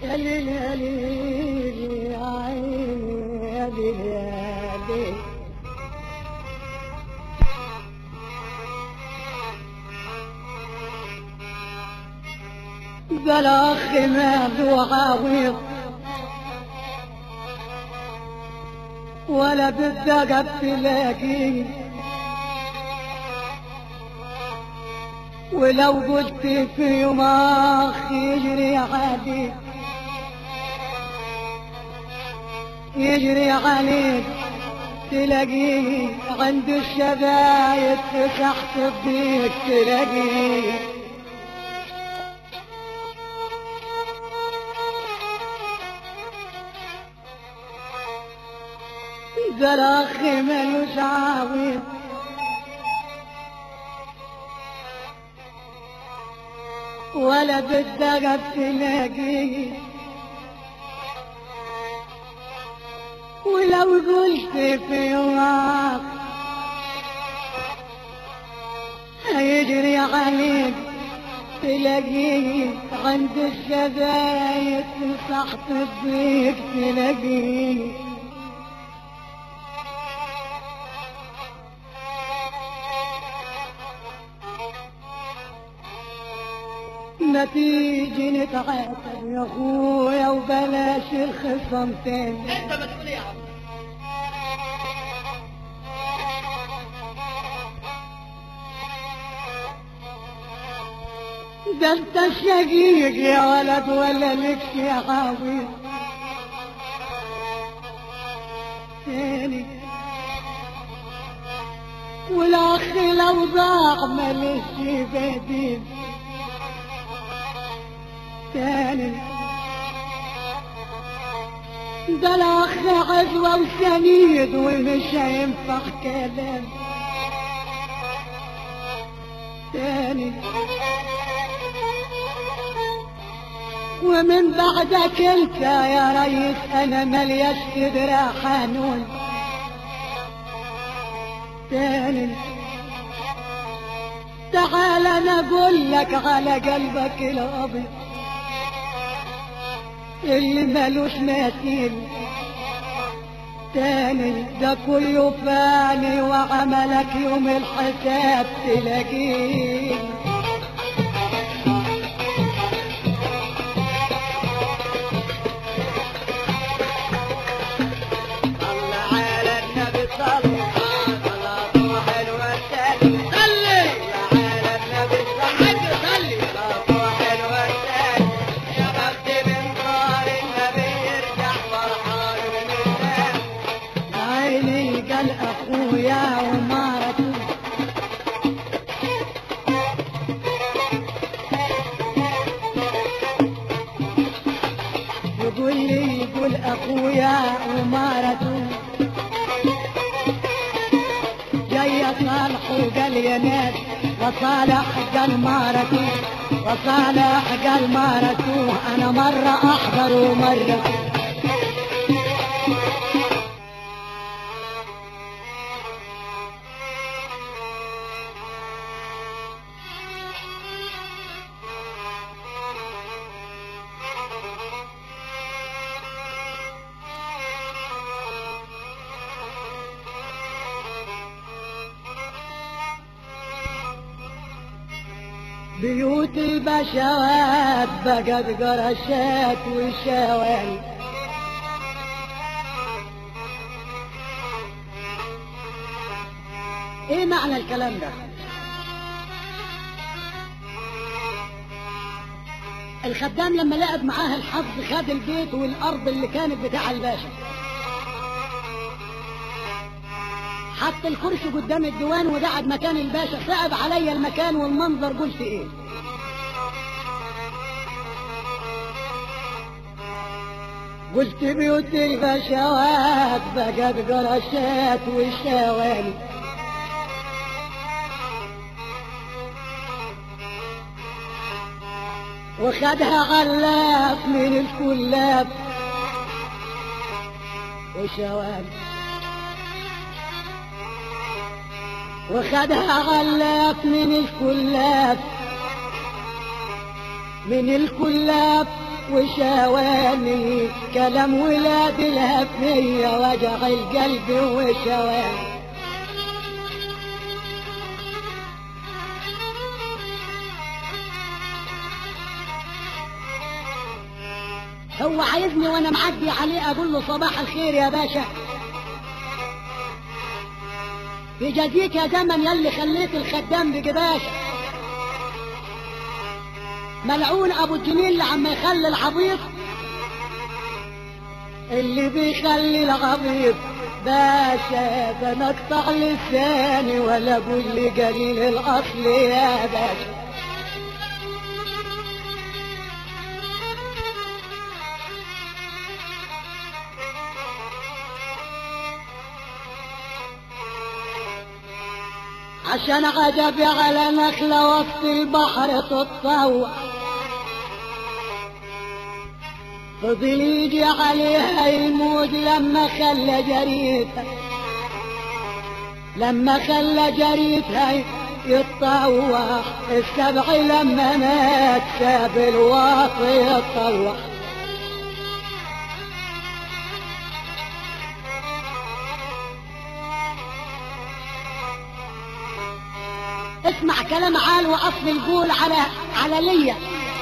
يا ليل يا ليل يا عيني يا ليل يا ليل ده الاخ مات عويض ولا بالدقب تلاقيه ولو قلت في يوم اخ يجري عادي يجري عليك تلاقيه عند الشبايب تحت الضيق تلاقيه ده الاخ ملوش عاوز ولا بالدقب تلاقيه ولو قلت في يومك هيجري عليك تلاقيه عند الشبايب تحت الضيق تلاقيه ما تيجي نتعاتب يا اخويا وبلاش الخصم تاني انت مسؤول يا عم ده انت شقيق يا ولد ولا لك يا عاوي تاني والاخ لو ضاع ملش بديل تاني ده الاخ عزوة وسنيد ومش هينفع كلام تاني ومن بعدك انت يا ريس انا ملياش قدر حنون تاني تعال انا اقول لك على قلبك الابيض اللي ملوش مثيل تاني ده كله فاني وعملك يوم الحساب تلاقيه صلى على النبي صلى صلاة حلوة صلي صلى على النبي صلى صلي صلاة حلوة يا بخت من نار النبي يرجع فرحان من الناس عيني قال اخويا ومرته يقول لي يقول اخويا ومرته جاي صالح وقال يا ناس وصالح قال مرته وصالح قال مرته انا مرة احضر ومرة بيوت البشوات بقت قرشات وشوال ايه معنى الكلام ده الخدام لما لعب معاه الحظ خد البيت والارض اللي كانت بتاع الباشا حط الكرسي قدام الديوان وقعد مكان الباشا صعب عليا المكان والمنظر قلت ايه قلت بيوت البشوات بقت قرشات والشوالي وخدها غلاف من الكلاب وشوالي وخدها غلاف من الكلاب من الكلاب وشواني كلام ولاد الهفية وجع القلب وشواني هو عايزني وانا معدي عليه اقول له صباح الخير يا باشا بجزيك يا زمن يلي خليت الخدام بجباشة ملعون ابو الجميل اللي عم يخلي العبيط اللي بيخلي العبيط باشا ده نقطع لساني ولا اقول لي قليل الاصل يا باشا عشان عجبي على نخلة وسط البحر تتطوع فضل يجي عليها الموج لما خلى جريتها لما خلى جريتها يتطوع السبع لما مات ساب الواطي يتطوع اسمع كلام عال واصل القول على على ليا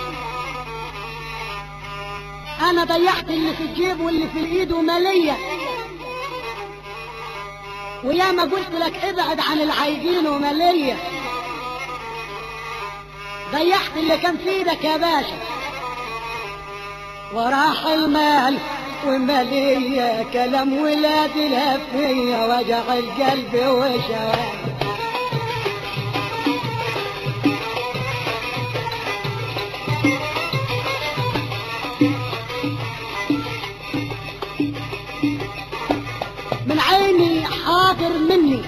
انا ضيعت اللي في الجيب واللي في الايد ومالية ويا ما قلت لك ابعد عن العايجين ومالية ضيعت اللي كان في ايدك يا باشا وراح المال ومالية كلام ولاد الهفية وجع القلب وشواني من عيني حاضر مني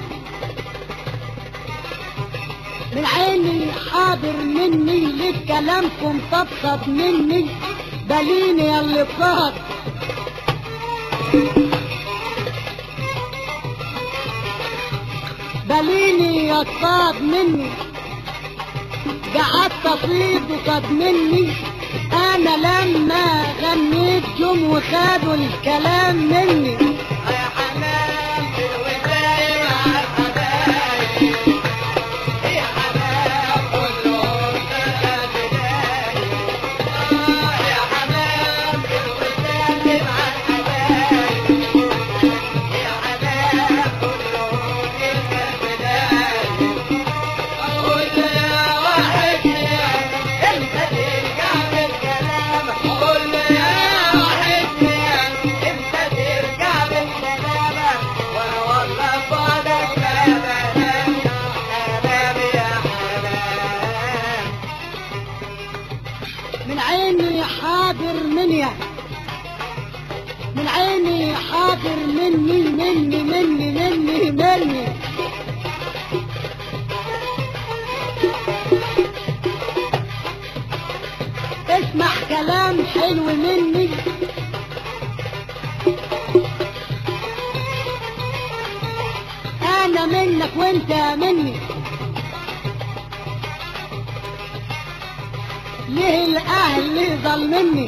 من عيني حاضر مني ليه كلامكم طبطب مني بليني يا اللي فاض بليني يا صاد مني قعدت اطيب وصاد مني انا لما غنيت جم وخدوا الكلام مني يا حمام في الوداية مع الحبايب يا حمام كلهم بقى بداية آه يا حمام في الوداية مع الحبايب يا حمام كلهم بقى بداية أقول يا واحد انت ترجع بالكلام قول يا واحد انت ترجع بالكلام وانا والله بعدك يا بنام حمام يا حمام من عيني حاضر منيا من عيني حاضر مني مني مني مني مني اسمع كلام حلو مني انا منك وانت مني ليه الاهل ظلمني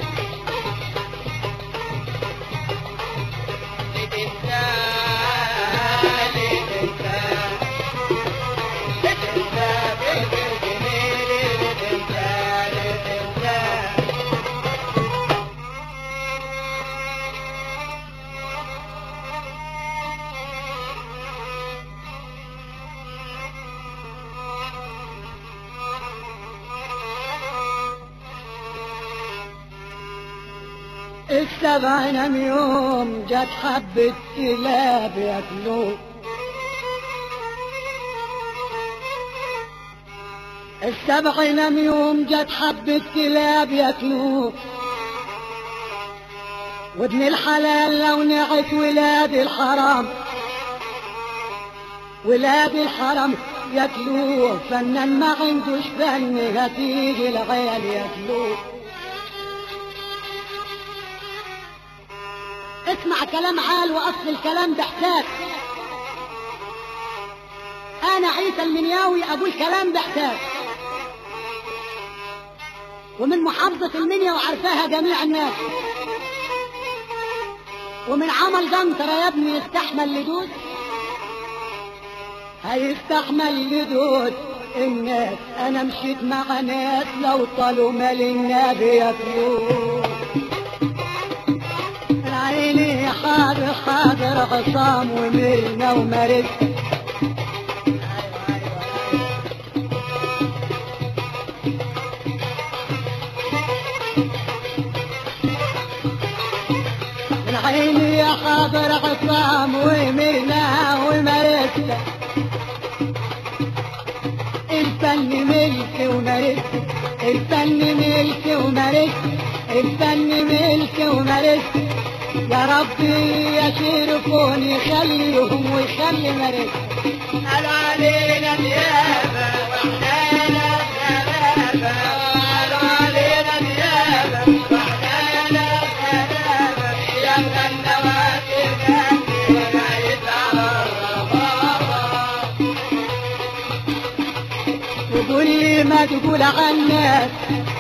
السبع نم يوم جت حبة كلاب ياكلوه السبع نم يوم جت حبة كلاب ياكلوه وابن الحلال لو نعت ولاد الحرام ولاد الحرام ياكلوه فنان ما عندوش فن هتيجي العيال ياكلوه اسمع كلام عال واصل الكلام ده احساس انا عيسى المنياوي اقول كلام ده احساس ومن محافظة المنيا وعرفاها جميع الناس ومن عمل جنطرة يا ابني يستحمل لدود هيستحمل لدود الناس انا مشيت مع ناس لو طالوا مال النبي ياكلوه عيني حاضر حاضر عصام ومرنا ومرسنا من عيني يا حاضر عصام ومرنا ومرسنا الفن ملك ومرسنا الفن ملك ومرسنا الفن ملك ومرسنا يا ربي يشرفون يخليهم ويخلي مرسنا قالوا علينا نيابة واحنا غلابة قالوا علينا نيابة واحنا غلابة يا غنى واتغني وجايز على الربابة وقول لي ما تقول عنك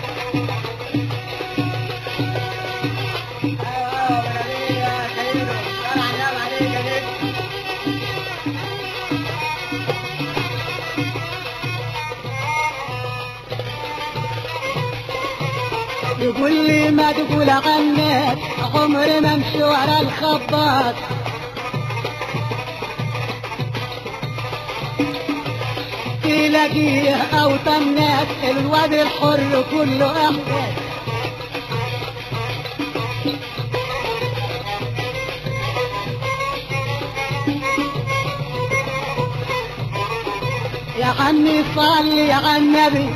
ايوه بلدية يا سيدو شرع نام عليك يا نجم يقول لي ما تقول عنك عمري ما امشي ورا الخباط تلاقيه او طنات الواد الحر كله احساس يا عمي صلي على النبي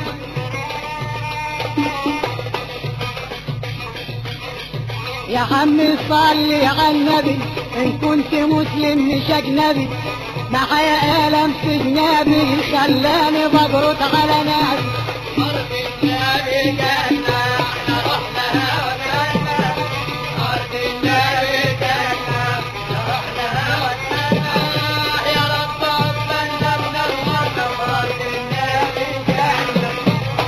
يا عمي صلي على النبي ان كنت مسلم مش اجنبي معايا قلم في جنابي خلاني بجرط على ناس أرض النبي جنة احنا رحنا وجنة أرض النبي جنة رحنا وجنة يا رب قبلنا من الوطن أرض النبي جنة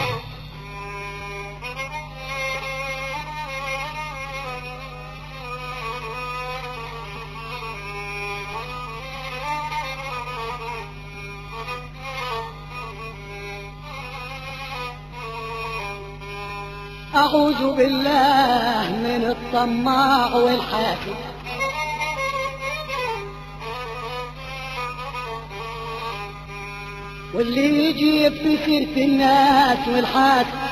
أعوذ بالله من الطماع والحاسد واللي يجيب في سيرة الناس والحاسد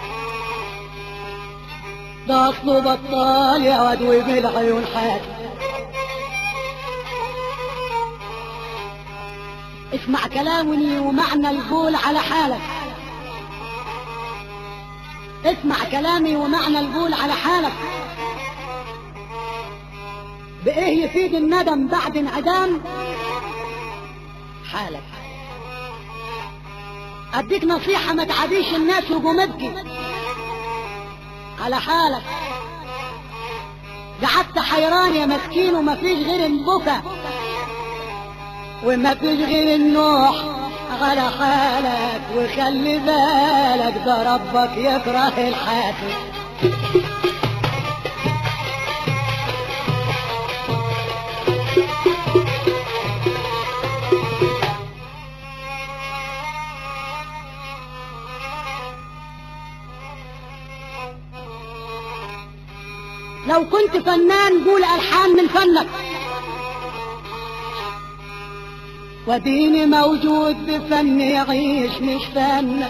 ده أصله بطال يا واد وبالعيون حاسد اسمع كلامي ومعنى القول على حالك اسمع كلامي ومعنى القول على حالك بإيه يفيد الندم بعد انعدام حالك أديك نصيحة ما تعاديش الناس وقوم ابكي على حالك قعدت حيران يا مسكين وما فيش غير البكا وما فيش غير النوح على حالك وخلي بالك ده ربك يكره الحاسد لو كنت فنان قول ألحان من فنك وديني موجود بفن يعيش مش فن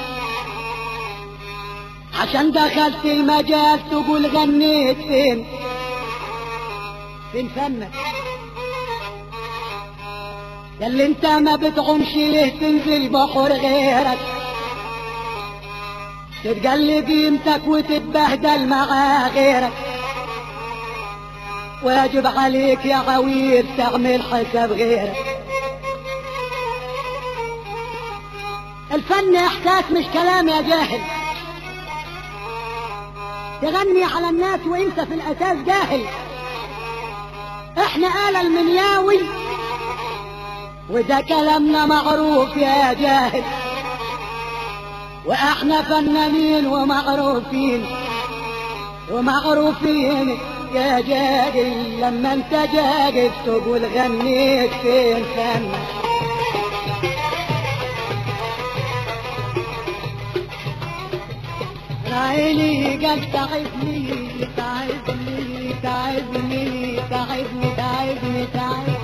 عشان دخلت المجال تقول غنيت فين فين فنك يا اللي انت ما بتعومش ليه تنزل بحر غيرك تتقل قيمتك وتتبهدل مع غيرك واجب عليك يا غوير تعمل حساب غيرك الفن احساس مش كلام يا جاهل تغني على الناس وانت في الاساس جاهل احنا آل المنياوي وده كلامنا معروف يا جاهل واحنا فنانين ومعروفين ومعروفين يا جاجل لما انت جاجل تقول غنيت فين فن عيني قال تعبني تعبني تعبني تعبني تعبني تعبني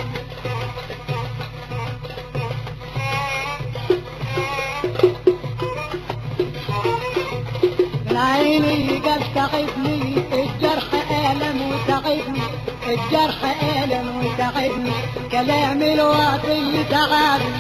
عيني قال تعبني الجرح ألم وتعبني الجرح ألم وتعبني كلام الواطي تعبني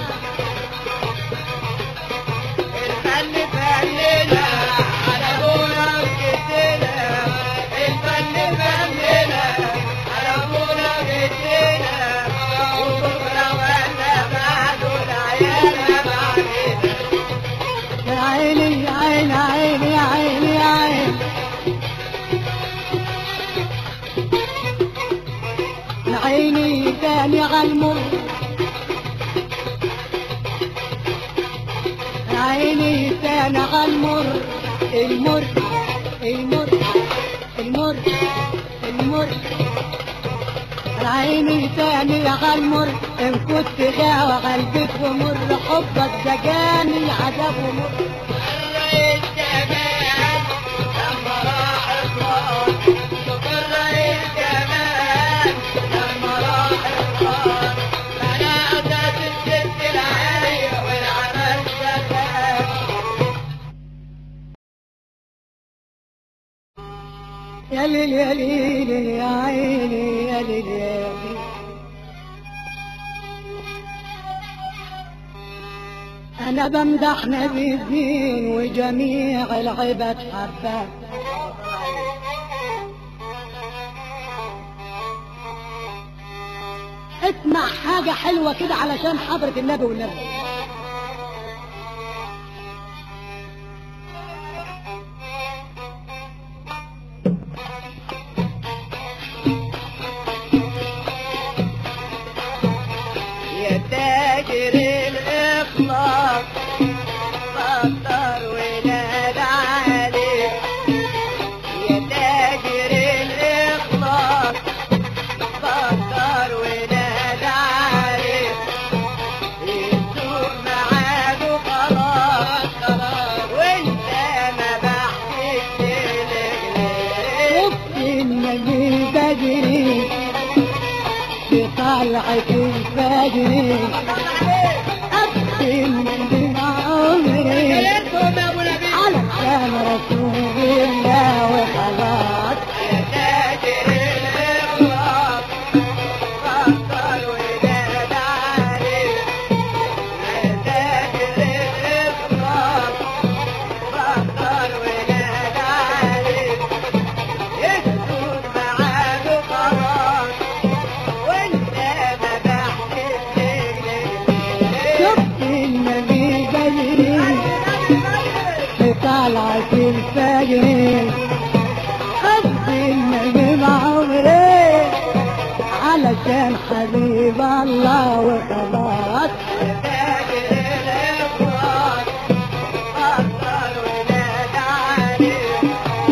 الفن فننا على ابونا وجدنا الفن فننا على ابونا وجدنا وبكره وانا بعده العيال بعدنا يا عيني يا عيني يا عيني يا عيني يا عيني يا عيني تاني غالمر يا عيني تاني غالمر المر المر المر المر يا عيني تاني غالمر ان كنت غاوى قلبك ومر حبك دجاني عذاب ومر الرئيس جمال لما راح الطار شوف الرئيس جمال لما راح الطار انا اساس الست العالية والعمل شغال يا ليل يا ليل يا عيني يا ليل يا ليل أنا بمدح نبي الدين وجميع العباد حباه اسمع حاجة حلوة كده علشان حضرة النبي والنبي يا تاجر الإخلاص فطر ولاد عليك يا تاجر الإخلاص فطر ولاد عليك السوق معاده خلاص خلاص وانت ما بحكيش لغيرك شفت النبي بدري في طلعة الفجر أبكي من عمري علشان رسول الله وخلاص يا تاجر الإخلاص فكر ولاد عليك يا تاجر الإخلاص فكر ولاد عليك يسكت معاده خلاص وانت ما بحكيش لغيرك شفت النبي بدري في طلعة الفجر أبكي النبي عمري علشان حبيب الله وخلاص تاجر الإخلاص فكر ولاد عليك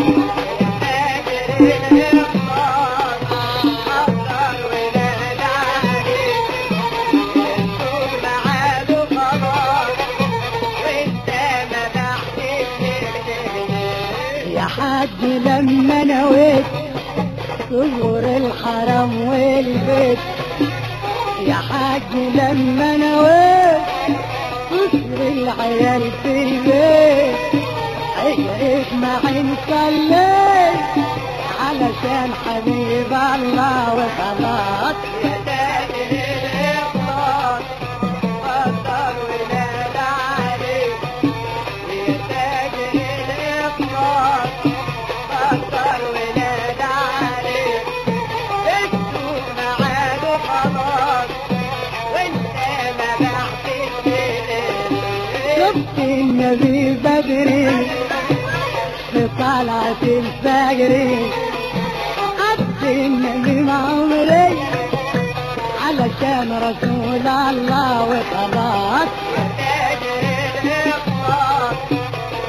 تاجر الإخلاص فكر ولاد عليك السوق معاده خلاص وانت ما بحكيش لغيرك يا حاج لما نويت تزور الحرم والبيت يا حاج لما نويت تزور العيال في البيت عيش معي نصليت علشان حبيب الله وخلاص يا تاجر الإخلاص فكر ولاد عليك يا تاجر الإخلاص فكر ولاد عليك السوق معاده خلاص وانت ما بحكيش لغيرك شفت النبي بدري في طلعة الفجر قد النبي مع عمري علشان رسول الله وخلاص تاجر الإخلاص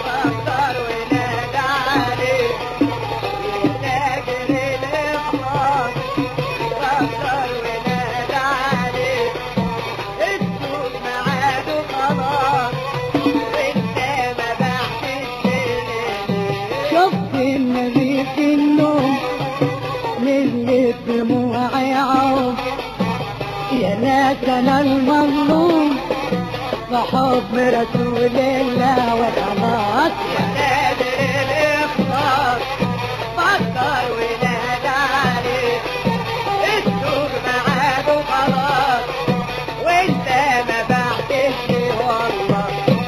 النبي في النوم نزلت دموعي عوم يا ناس انا المظلوم بحب رسول الله والخلاص يا نادر الاخلاص فكر ونادى عليه السوق معاد وخلاص وانت ما بعتش والله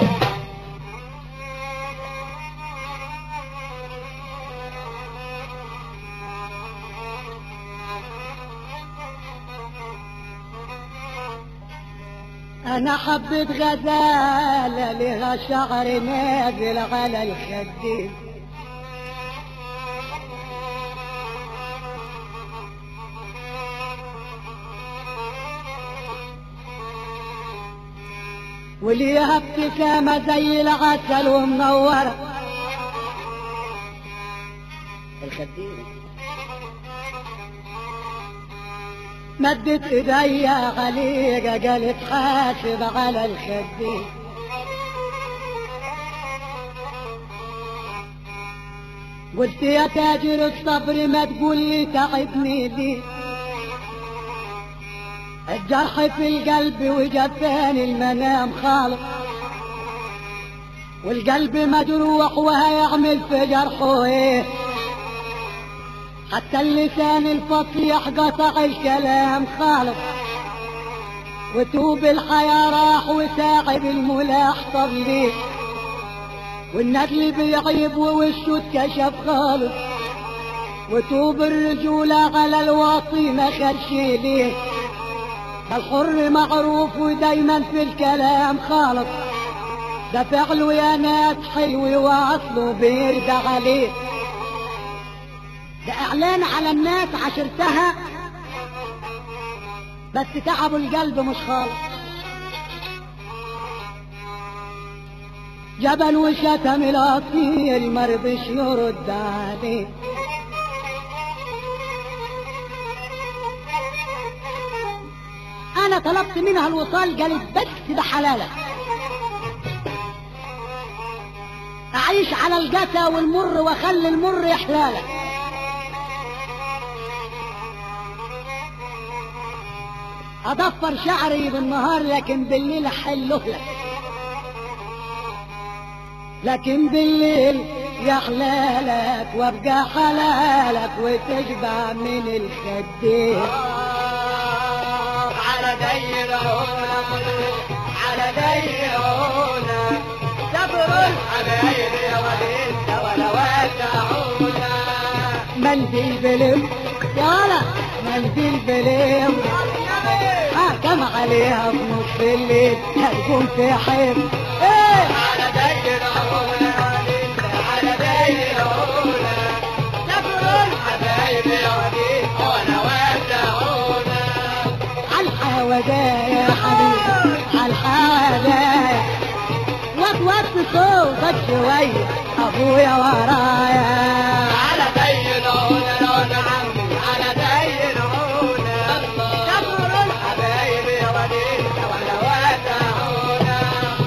انا حبيت غزالة لها شعر نازل على الخدين وليها ابتسامة زي العسل ومنورة الخدين مدت ايديا غليقة قالت حاسب على الخدين قلت يا تاجر الصبر ما تقول لي تعبني ليه الجرح في القلب وجفاني المنام خالص والقلب مجروح وهيعمل في جرحه ايه حتى اللسان الفصيح قطع الكلام خالص وتوب الحياة راح وساعد الملاح طب ليه والنجل بيعيب ووشه اتكشف خالص وتوب الرجولة على الواطي ما خدش ليه الحر معروف ودايما في الكلام خالص ده فعله يا ناس حلو واصله بيرد عليه ده اعلان على الناس عشرتها بس تعبوا القلب مش خالص جبل وشتم الاصيل مرضش يرد عليه انا طلبت منها الوصال قالت بس بحلالك اعيش على الجسا والمر واخلي المر يحلالك اضفر شعري بالنهار لكن بالليل احله لك لكن بالليل يا حلالك وابقى حلالك وتشبع من الخدين على ديرهنا على ديرهنا صبر الحبايب يا وليد ولا ودعونا منديل بلم يلا منديل بلم حكم عليها في نص الليل هتكون في حير ايه على ديرهنا يا وليد على ديرهنا صبر الحبايب يا وليد ولا ودعونا عالحوادايا يا حبيبي عالحوادايا وات وات صوتك شوية ابويا ورايا على ديرهنا يا عمي على ديرهنا صبر الحبايب يا وليد ولا ودعونا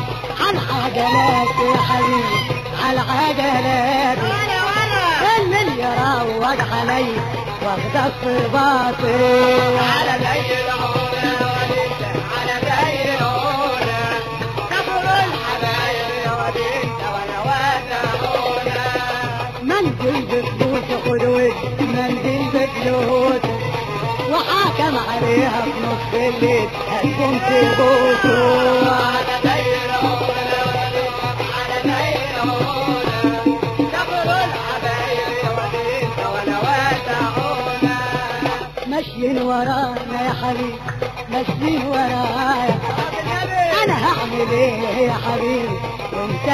عالعجلات يا حبيبي عالعجلات وانا وانا اللي يروج علي واخدك في باطي على ديرهنا يا وليد على ديرهنا صبر الحبايب يا وليد ولا ودعونا منزل بفلوس خدود منزل بفلوس وحاكم عليها في نص الليل هتكون في بوسه على ديرهنا يا وليد على ديرهنا صبر الحبايب يا وليد ولا ودعونا ماشيين ورانا يا حبيبي ماشيين ورايا انا هعمل ايه يا حبيبي وانت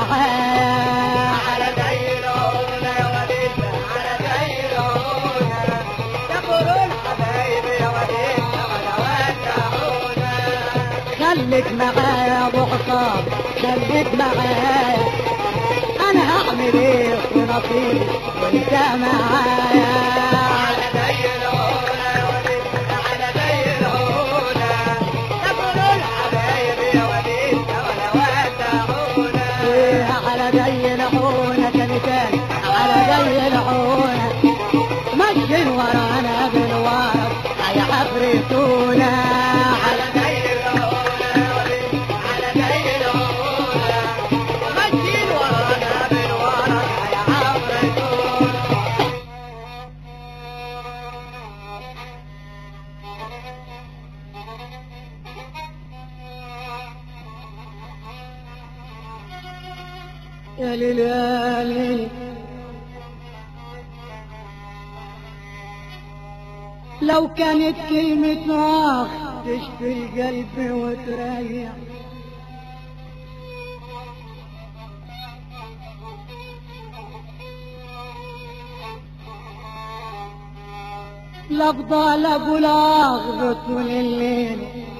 معايا على ديرهنا يا وليد على ديرهنا صبر الحبايب يا وليد ولا ودعونا خليك معايا يا ابو حصان خليك معايا انا هعمل ايه في نصيبي وانت معايا على ديرهنا يا وليد على ديرهنا صبر الحبايب يا وليد ولا ودعونا على زي العونة كان على زي ماشيين ورانا بالورق يا عفريتونا على داير العودة على داير العودة ماشيين ورانا بالورق يا عفريتونا يا ليل يا ليل لو كانت كلمة آخ تشفي القلب وتريح لفضل ابو الاخ طول الليل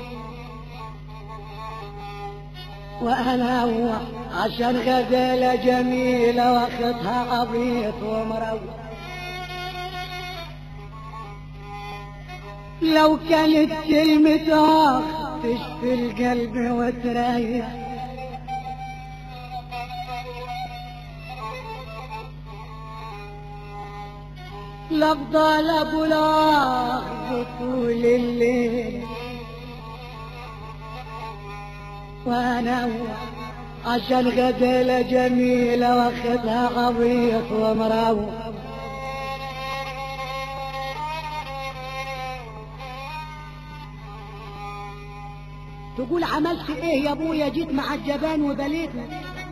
وانا هو عشان غزالة جميلة واخدها عبيط ومروح لو كانت كلمة آخ تشفي القلب وتريح لفضل ابو الاخ طول الليل وانا عشان غزالة جميلة واخدها غبيط ومراوح تقول عملت ايه يا ابويا جيت مع الجبان وبليتني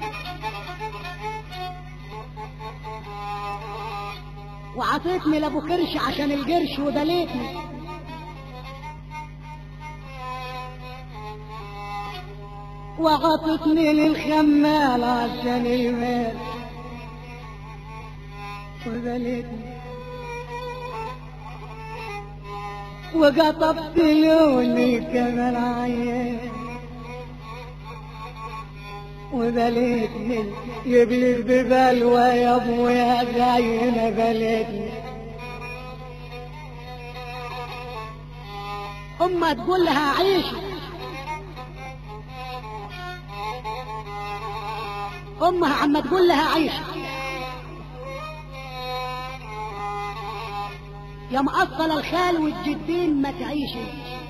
وعطيتني لابو كرش عشان القرش وبليتني وعطتني للخمال عشان المال وبليتني وقطفت لوني كمان عيان وبليتني يبلغ ببلوى يا ابويا زينا بليتني أمها تقول لها عيشي أمها عم تقول لها عيشي يا مقصل الخال والجدين ما تعيشي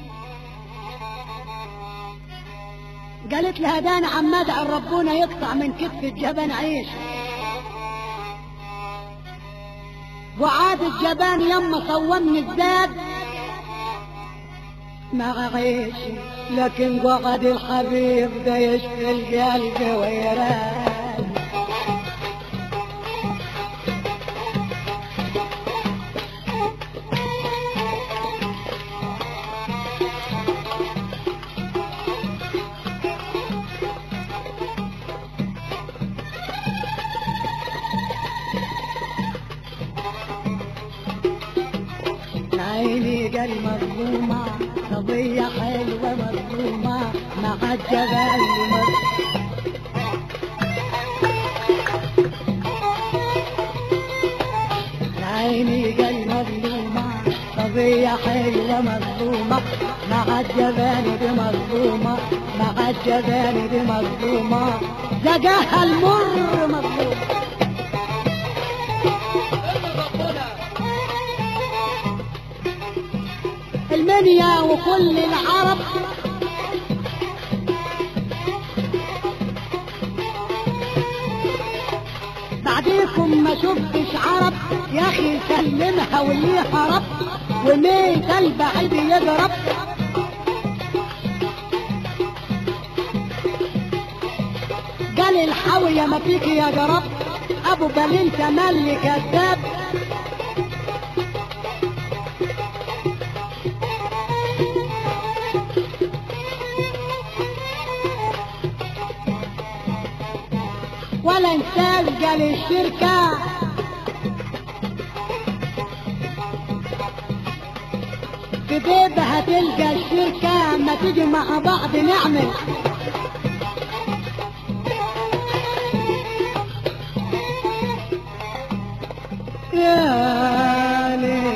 قالت لها ده انا عم ادعي ربنا يقطع من كتف الجبان عيش وعاد الجبان يما صومني الزاد ما عيش لكن قعد الحبيب ده يشفي القلب ويراد عيني قال مظلومة قضية حلوة مظلومة مع الجبال مظلومة عيني قال مظلومة قضية حلوة مظلومة مع الجبال دي مظلومة مع الجبال دي مظلومة زجاها المر مظلومة المنيا وكل العرب بعديكم ما شفتش عرب يا اخي سلمها واللي هرب وميت البعيد يضرب قال الحاوية ما فيك يا جرب ابو بلين تملي كذاب ولا انسان قال الشركة في بيبها تلقى الشركة ما تيجي مع بعض نعمل يا ليل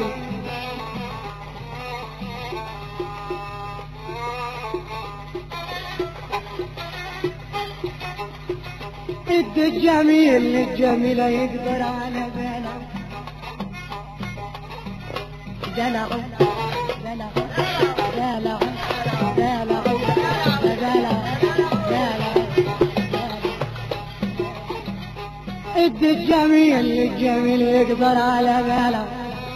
اد الجميل للجميلة يقدر على باله دلع دلع دلع دلع دلع دلع ادي الجميل للجميل يقدر على باله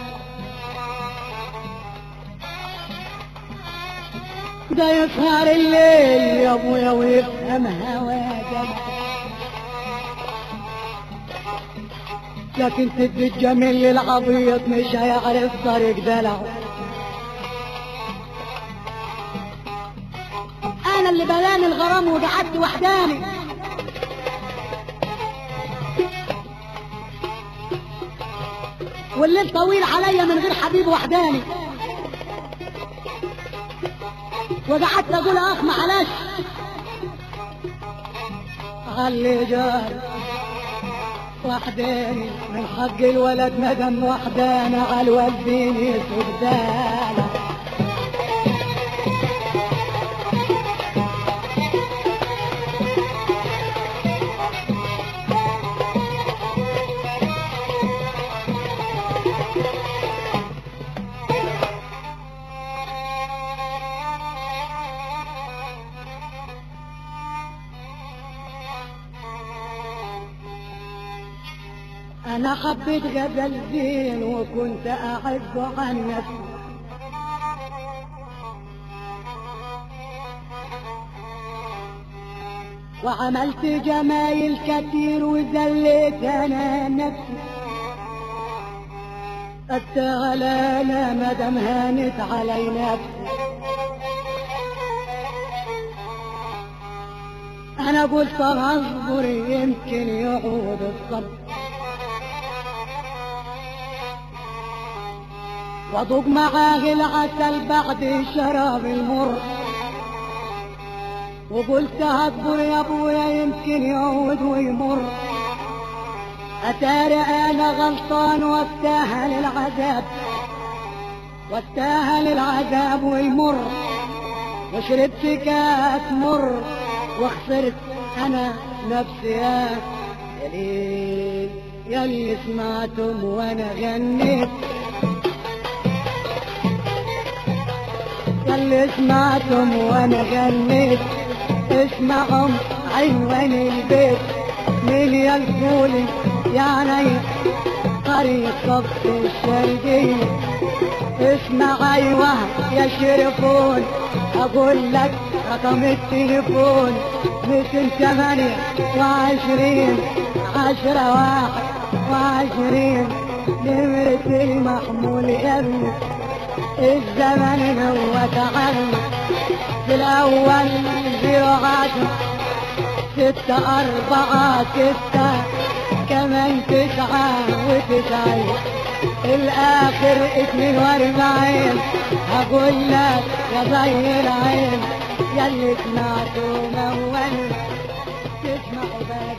ده يسهر الليل يا ابويا ويفهم هواك لكن تدي الجميل للعبيط مش هيعرف طريق دلعه انا اللي بلاني الغرام وقعدت وحداني والليل طويل عليا من غير حبيب وحداني وقعدت اقول اخ معلش خلي جار وحداني من حق الولد ندم وحداني على الوالدين يسودانا انا حبيت غزل زين وكنت احبه عن نفسي وعملت جمايل كتير وذليت انا نفسي التغلانة مدام هانت علي نفسي انا قلت اصبر يمكن يعود الصبر وضق معاه العسل بعد شراب المر وقلت هكبر يا ابويا يمكن يعود ويمر اتاري انا غلطان واستاهل العذاب واستاهل العذاب ويمر وشربت كاس مر وخسرت انا نفسي يا دليل يلي سمعتم وانا غنيت يلي سمعتم وانا غنيت اسمعهم عنوان البيت مين يا الفولي يعني قرية صف الشرقية اسمع ايوه يا شرفون اقول لك رقم التليفون مثل ثمانية وعشرين عشرة واحد وعشرين نمرة المحمول يا ابني الزمن هو تعلم في الأول زيرو عشرة ستة أربعة ستة كمان تسعة وتسعين الآخر اتنين واربعين هقول لك يا زي العين ياللي سمعته مول تسمعوا بقى